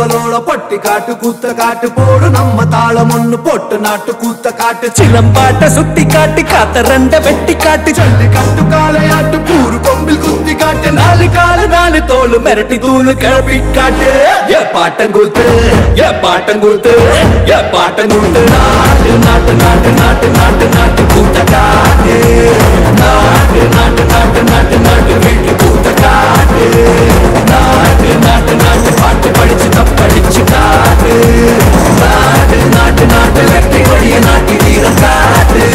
அவளோட பட்டி காட்டு கூத்த காட்டு போடு நம்ம தாளம் ஒண்ணு போட்டு நாட்டு கூத்த காட்டு சிலம்பாட்ட சுத்தி காட்டு காத்த ரெண்ட வெட்டி காட்டு சண்டி காட்டு காளையாட்டு கூறு கொம்பில் குத்தி காட்டு நாலு காலு நாலு தோளு மிரட்டி தூளு கிளப்பி காட்டு ஏ பாட்டங்கூத்து ஏ பாட்டங்கூத்து ஏ பாட்டங்கூத்து நாட்டு நாட்டு நாட்டு நாட்டு நாட்டு நாட்டு கூத்த காட்டு நாட்டு நாட்டு நாட்டு நாட்டு நாட்டு வீட்டு கூத்த காட்டு நாட்டு நாட்டு நாட்டு பாட்டு படிச்சு தப்படிச்சு காட்டு நாட்டு நாட்டு நாட்டு வெற்றி கொடிய நாட்டி வீரம் காட்டு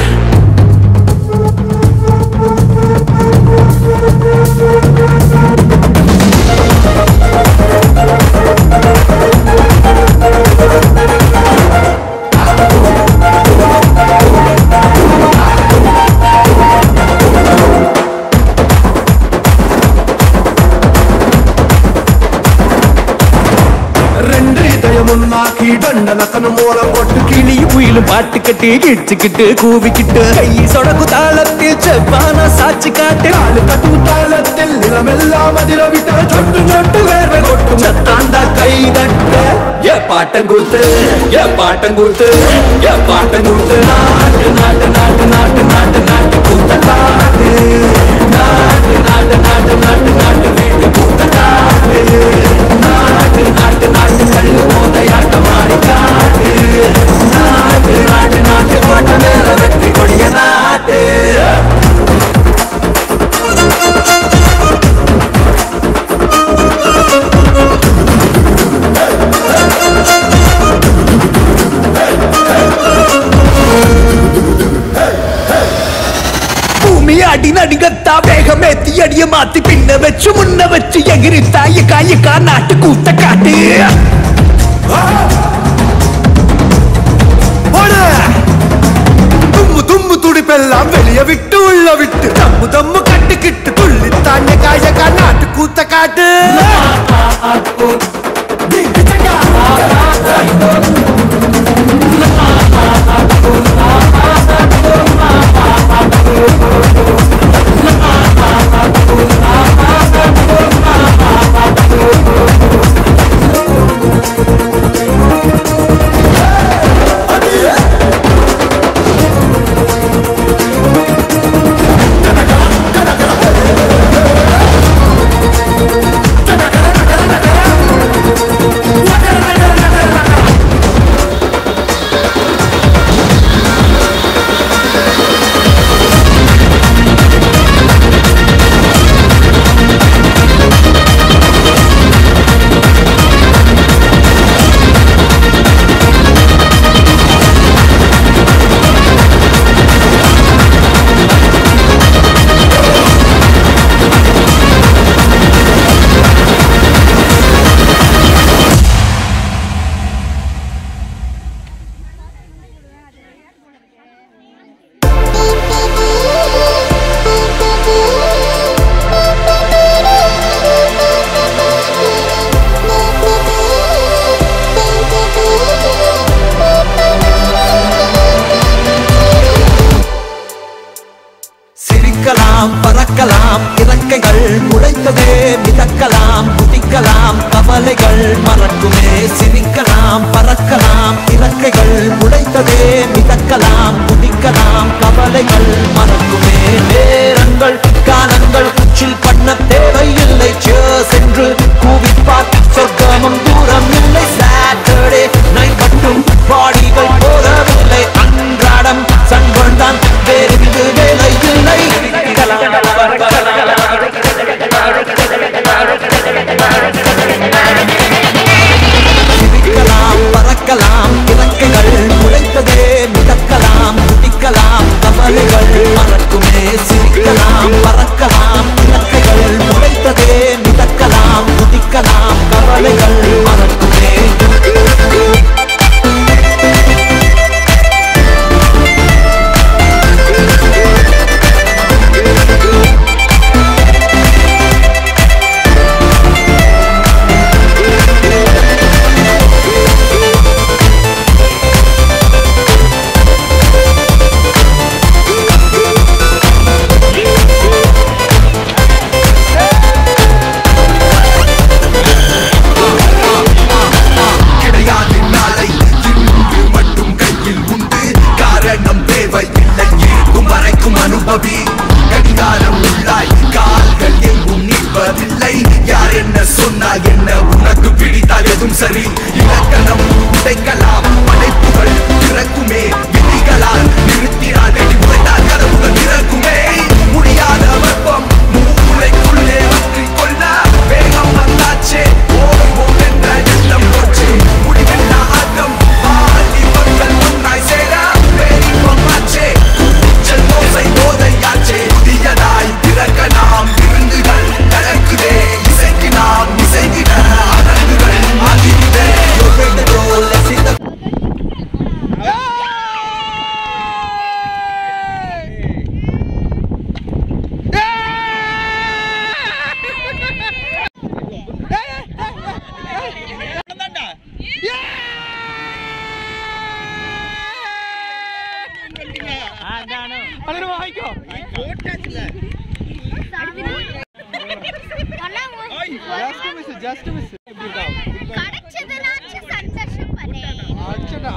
ரெண்டு இதயம் ஒன்னாக்கி தண்டனக்கனு மூலம் போட்டு கிளி புயலும் பாட்டு கட்டி கிச்சுக்கிட்டு கூவிக்கிட்டு கை சொடக்கு தாளத்தில் செவ்வான சாட்சி காட்டு நாலு கட்டு தாளத்தில் நிலமெல்லாம் அதிர விட்ட சொட்டு சொட்டு வேர்வை கொட்டும் சத்தாண்டா கை தட்ட ஏ பாட்டங்கூத்து ஏ பாட்டங்கூத்து ஏ பாட்டங்கூத்து நாட்டு நாட்டு நாட்டு நாட்டு நாட்டு நாட்டு கூத்த காட்டு நாட்டு நாட்டு நாட்டு நாட்டு நாட்டு வீட்டு கூத்த காட்டு நாட்டு நாட்டு நாட்டு கல்லு மோதையாட்டம் ஆடி காட்டு நாட்டு நாட்டு நாட்டு கோட்டை மேல வெற்றி கொடிய நாட்டு பூமி அடி நடுங்கத்தா வேகமேத்தி அடிய மாத்தி பின்ன வச்சு முன்ன வச்சு எகிரி தாய காயக்கா நாட்டு கூத்த காட்டு போடு! தும்மு தும்மு துடிப்பெல்லாம் வெளிய விட்டு உள்ள விட்டு தம்மு தம்மு கட்டுக்கிட்டு துள்ளி தாண்டி காயக்கா நாட்டு கூத்த காட்டு சிரிக்கலாம் பறக்கலாம் இறக்கைகள் முளைத்ததே மிதக்கலாம் குதிக்கலாம் கவலைகள் மறக்குமே சிரிக்கலாம் பறக்கலாம் இறக்கைகள் முளைத்ததே மிதக்கலாம் குதிக்கலாம் கவலைகள் மறக்குமே நேரங்கள் காலங்கள் உச்சில் பண்ண தேவையில்லை Cheers என்று கூவிப்பார் சொர்க்கமும் தூரம் இல்லை சாட்டர்டே நைட் மட்டும் பாடிகள் போதவில்லை அன்றாடம் சண்பன் தான் வேறு வேலை இல்லை சிரிக்கலாம் பறக்கலாம் இறக்கைகள் முளைத்ததே மிதக்கலாம் குதிக்கலாம் கவலைகள் மறக்கலாம்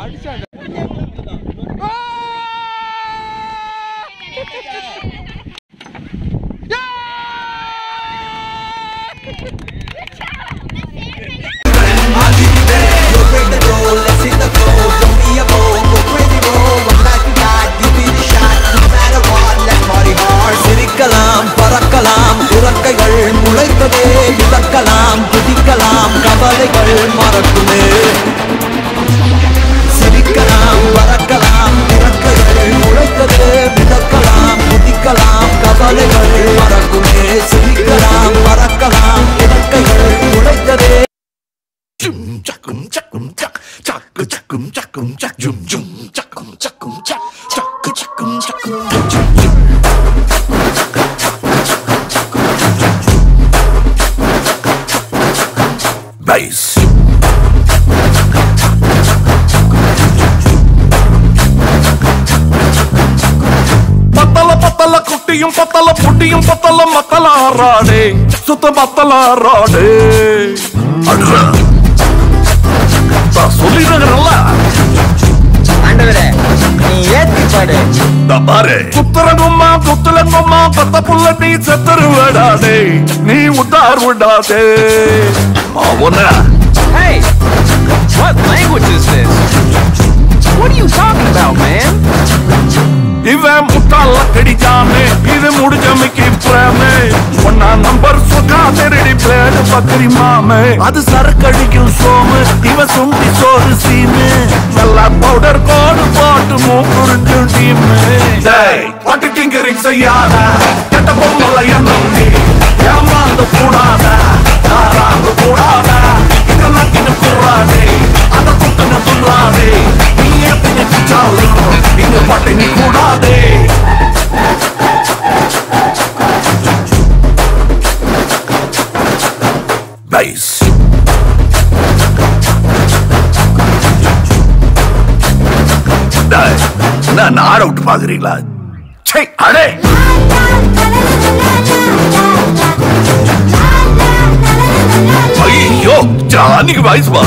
சிரிக்கலாம் பறக்கலாம் உறக்கைகள் முளைத்ததே மிதக்கலாம் குதிக்கலாம் கவலைகள் மறக்குமே சிரிக்கலாம் பறக்கலாம் உறக்கைகள் முளைத்ததே மிதக்கலாம் குதிக்கலாம் கவலைகள் மறக்குமே சிரிக்கலாம் பறக்கலாம் உறக்கைகள் முளைத்ததே Jum chakum chakum chak chak chakum chakum chak jum jum chakum chakum chak chak chakum chakum jum jum Bass பத்தல பத்தல குட்டியும் பத்தல புட்டியும் பத்தல மத்தல ஆறாடே சுத்த பத்தல ஆறாடே அடுறா சொல்லிடுறல ஆண்டவரே நீ ஏத்தி பாடு பாரு குத்துறங்கும்மா குத்துலங்கும்மா பத்த புள்ள நீ செத்துரு விடாதே நீ உட்டார் விடாதே அவன Hey! What language is this? What are you talking about, man? இவன் முட்டாள கடிச்சாமே இது முடிஞ்ச மிக்கி பிரேமே ஒன்னா நம்பர் சுக்கா திருடி பிளேடு பக்கரி மாமே அது சரக்கடிக்கும் சோமு இவன் சுண்டி சோறு சீமு நல்லா பவுடர் கோடு போட்டு மூக்குறிஞ்சு டீமு டேய் பட்டு கிங்கரிங் செய்யாத கெட்ட பொம்மல எண்ணம் நீ ஏமாந்து கூடாத யாராந்து கூடாத இதெல்லாம் கிட்ட கூடாதே அத குட்டுன துள்ளாதே நீ எப்படி பிச்சாலும் இங்க பட்டினி கூடாதே Bass. டேய், நான் ஆட விட்டு பாக்குறீங்களா சே அடே ஐயோ ஜானிக்கு வயசுமா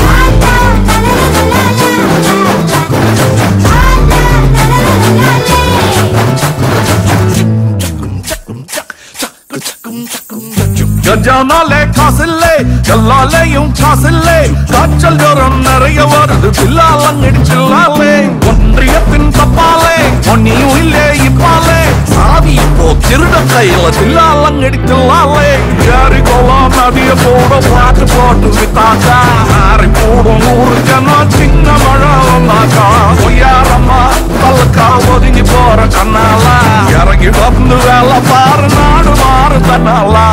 கஜானாலே காசில்லே எல்லாலேயும் காசில்லே காய்ச்சல் ஜுரம் நிறைய வருது பில்லாலங்கடி பில்லாலே ஒன்றியத்தின் தப்பாலே ஒன்னியும் இல்லே இப்பாலே சாவி இப்போ திருட கையில தில்லாலங்கடி தில்லாலே ஏறி கோலம் நதிய போட பாட்டு போட்டு வித்தாக்கா மாறி போடும் நூறு ஜனம் சின்ன மழை வந்தாக்கா பொய்யாரம்மா பல்லுக்கா ஒதுங்கி போற கண்ணாலா இறங்கி வந்து வேலை பாரு நாடு மாறு தன்னாலா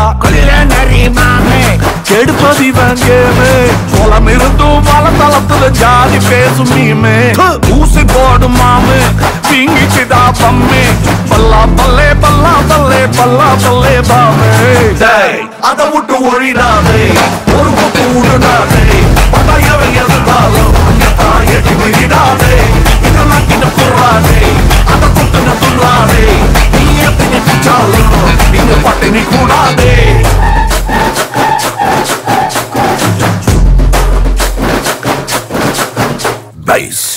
கெடுப்பதி வங்கேமே குளம் இருந்தும் வளத்தளத்துல ஜாதி பேசும் நீமே ஊசி போடும் மாமு வீங்கிச்சுதா பம்மே பல்லா பல்லே பல்லா பல்லே பல்லா பல்லே பாமே அத விட்டு ஒழிடாதே ஒரு பக்கம் விடுடாதே பட்டாயவை எதிர்த்தாலும் அங்கத்தான் எட்டி விடாதே இதெல்லாம் கிட்ட புறாதே அத குட்டுன துள்ளாதே நீ எப்படி பிச்சாலும் நீங்க பட்டினி கூடாதே Bass.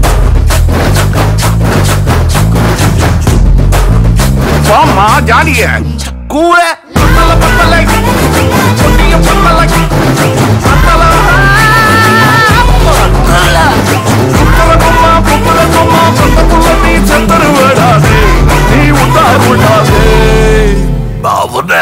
வாமா ஜாலிய கூற பத்தல பத்தலை பொட்டிய பத்தலை பத்தல புத்தலகுமா புத்தலகுமா பத்தப்புள்ள நீ செத்தரு விடாதே நீ உத்தார் விடாதே பாவன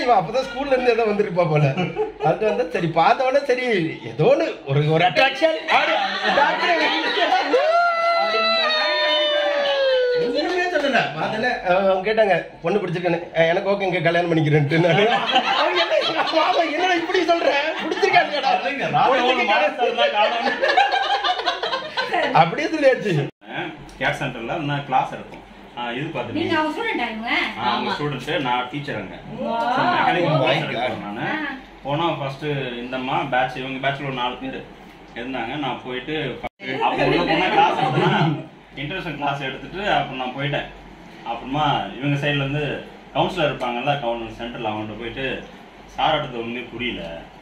இவன் அப்பதான் ஸ்கூல்ல இருந்து ஏதோ வந்திருப்பா போல அது வந்து சரி பார்த்த உடனே சரி ஏதோ ஒண்ணு ஒரு ஒரு அட்ராக்ஷன் ஒண்ணுமே சொல்லல பார்த்தல அவங்க கேட்டாங்க பொண்ணு பிடிச்சிருக்கேன்னு அஹ் எனக்கு ஓகே இங்க கல்யாணம் பண்ணிக்கிறேன்ட்டு நானு. அவங்க என்ன மாமா, என்னடா இப்படி சொல்ற பிடிச்சிருக்காங்கடா அப்படியே சொல்லியாச்சு கேர் சென்டர்ல நான் கிளாஸ் எடுப்போம் ஆ, இது நீங்க பார்த்துருக்கீங்க அவங்க ஸ்டூடெண்ட் ஆகுங்க அவங்க ஸ்டூடெண்ட் நான் டீச்சர் அங்க மெக்கானிக்கல் கிளாஸ் எடுப்பேன் நான் போனா ஃபர்ஸ்ட் இந்தம்மா பேட்ச் இவங்க பேட்ச்ல ஒரு நாலு பேர் இருந்தாங்க நான் போயிட்டு அப்போ உள்ள போனா கிளாஸ் எடுத்தேன்னா இன்டர்நேஷனல் கிளாஸ் எடுத்துட்டு அப்புறம் நான் போயிட்டேன் அப்புறமா இவங்க சைடுல இருந்து கவுன்சிலர் இருப்பாங்கல்ல கவுன்சிலர் சென்டர்ல அவங்கள்ட்ட போயிட்டு சார் அடுத்தது ஒண்ணுமே புரியல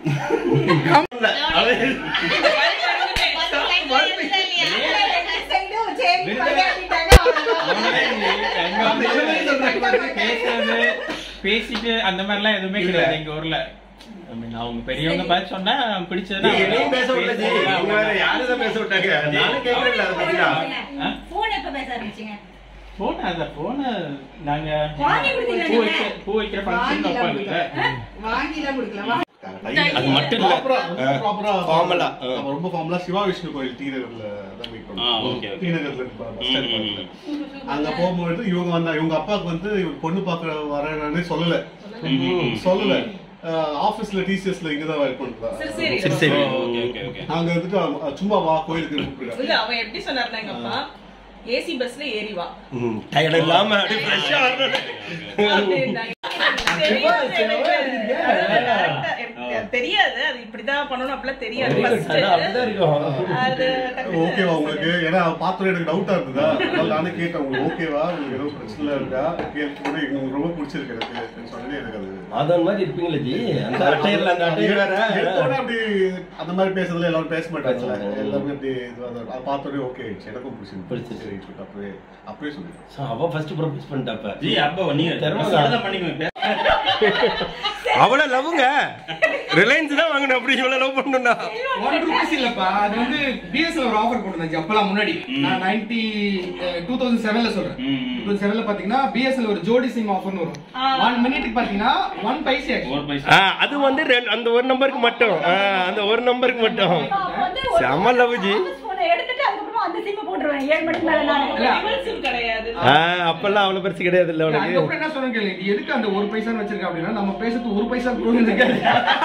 பேசுறது பேசிட்டு அந்த மாதிரிலாம் எதுவுமே கிடையாது எங்க ஊர்ல I mean, அவங்க பெரியவங்க பார்த்து சொன்னா பிடிச்சதுன்னா நீ என்னையும் பேச விடல ஜி. இவங்க வேற யாருதான் பேச விட்டாங்க நானும் கேட்கறேன் அதை பத்தியா போன் எப்ப பேச ஆரம்பிச்சீங்க போன் அந்த போன நாங்க வாங்கி கொடுத்தீங்களா பூ நீங்க? வைக்க பூ வைக்கிற ஃபங்க்ஷன் வைப்பாங்க வாங்கிலாம் கொடுக்கல அது மட்டும் இல்ல ப்ராப்பரா ஃபார்மலா நம்ம ரொம்ப ஃபார்மலா சிவா விஷ்ணு கோயில் டி நகர்ல தான் மீட் ஆ, okay, பண்ணோம் okay. டி நகர்ல இருக்கு பஸ் ஸ்டாண்ட் ம், பக்கத்துல அங்க போகும்போது இவங்க வந்தா இவங்க அப்பாவுக்கு வந்து இவங்க பொண்ணு பார்க்க வரேன்னு சொல்லல ம். சொல்லல ஆபீஸ்ல டிசிஎஸ்ல இங்க தான் ஒர்க் பண்றாங்க சரி சரி சரி ஓகே ஓகே ஓகே நாங்க வந்துட்டு அஹ், சும்மா வா கோயிலுக்கு கூப்பிடுறாங்க இல்ல அவன் எப்படி சொன்னாருன்னா எங்க அப்பா ஏசி பஸ்ல ஏறி வா டயர்ட் இல்லாம அப்படியே ஃப்ரெஷ்ஷா அப்படின்னாங்க. தெரியாது எனக்கு. எனக்கு தெரியாது அது இப்படிதான் பண்ணணும் அப்படிலாம் தெரியாது first. அப்படிதான் இருக்கும் அது டக்குனு ஓகேவா உங்களுக்கு ஏன்னா பார்த்தோம் எனக்கு டவுட்டா இருந்ததா அதனால நானே கேட்டேன் உங்களுக்கு ஓகேவா உங்களுக்கு எதுவும் பிரச்சனை இருக்கா கேட்டு உங்களுக்கு ரொம்ப பிடிச்சிருக்கு எனக்கு அப்படின்னு சொல்லி எனக்கு அது மாதவன் மாதிரி இருப்பீங்களே ஜி அந்த அட்டையர்ல அந்த அட்டையர் வேற எடுத்தோடனே அப்படி அந்த மாதிரி பேசுறதுல எல்லாரும் பேச மாட்டாங்கல்ல எல்லாருமே அப்படி இது அது- அது பார்த்தோடனே ஓகே எனக்கும் பிடிச்சிருக்கு பிடிச்சிருக்கு. சரி சொல்லிட்டு அப்படியே அப்படியே சொல்லி So, அவ ஃபர்ஸ்ட் ப்ரொபோஸ் பண்ணிட்டாப்ப ஜி அப்போ நீங்க திறமை தான் பண்ணிக்கோங்க அவ்வளவு லவ்ங்க ரிலையன்ஸ் தான் வாங்கணும் அப்படி இவ்வளவு லவ் பண்ணணும்னா ஒன் ருபீஸ் இல்லப்பா அது வந்து பிஎஸ்எல் ஒரு ஆஃபர் போட்டுருந்துச்சு அப்பெல்லாம் முன்னாடி நான் நைன்டி டூ தௌசண்ட் செவன்ல சொல்றேன் ம், ம். டூ தௌசண்ட் செவன்ல பாத்தீங்கன்னா பிஎஸ்எல் ஒரு ஜோடி சிம் ஆஃபர்னு வரும் ஒன் மினிட்டுக்கு பாத்தீங்கன்னா ஒன் பைசா ஒரு பைசா அது வந்து ரெண்டு- அந்த ஒரு நம்பருக்கு மட்டும் ஆ, அந்த ஒரு நம்பருக்கு மட்டும் செம லவ் ஜி போனை எடுத்துட்டு அதுக்கப்புறமா அந்த சிம் போட்டுருவேன் ஏழு மணிக்கு மேல நான் Dual SIM கிடையாது ஆ, அப்பெல்லாம் அவ்வளவு பெருசு கிடையாது இல்ல உனக்கு அதுக்கப்புறம் என்ன சொன்னேன் கேளு இது எதுக்கு அந்த ஒரு பைசான்னு வச்சிருக்க அப்படின்னா நம்ம பேசுறது ஒரு பைசா கூட இருக்காது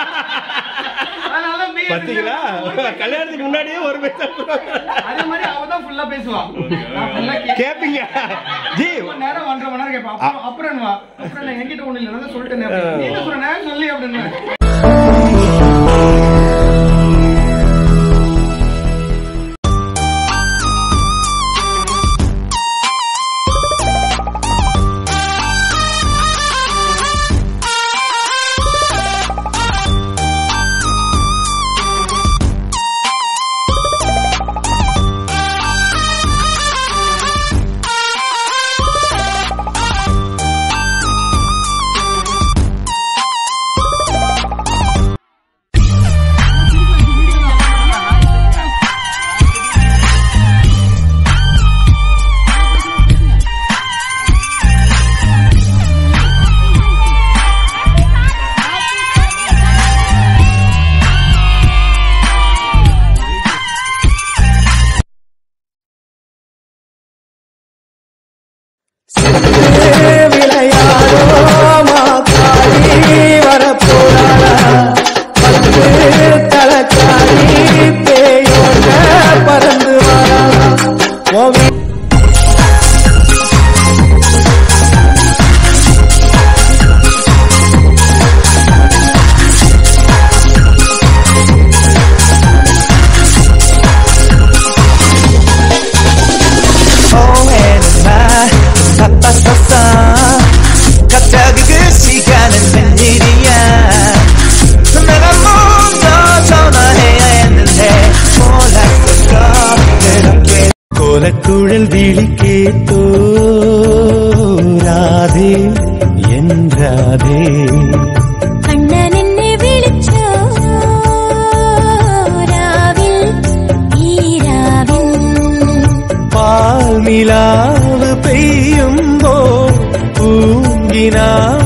அதனால BSNL பாத்தீங்களா கல்யாணத்துக்கு முன்னாடியே ஒரு பைசா அதே மாதிரி அவ தான் ஃபுல்லா பேசுவா நான் ஃபுல்லா கேட்க கேப்பீங்க ஜி மணி நேரம் ஒன்றரை மணி நேரம் கேட்பேன் அப்புறம் அப்புறம் என்னவா? அப்புறம் நான் என்கிட்ட ஒண்ணு இல்லை நான் சொல்லிட்டேன் நீ என்ன சொன்ன சொல்லி அப்படின்னு 바빴었어 갑자기 그 시간은 웬일이야 내가 먼저 전화해야 했는데 몰랐었어 그렇게 கோலக்குழல் விழி கேட்டோராதே என்றாதே കണ്ണൻ എന്നെ വിളിച്ചോ രാവിൽ ഈ രാവിൽ പാൽ നിലാവ് പെയ്യുമ്പോ പൂങ്കിനാ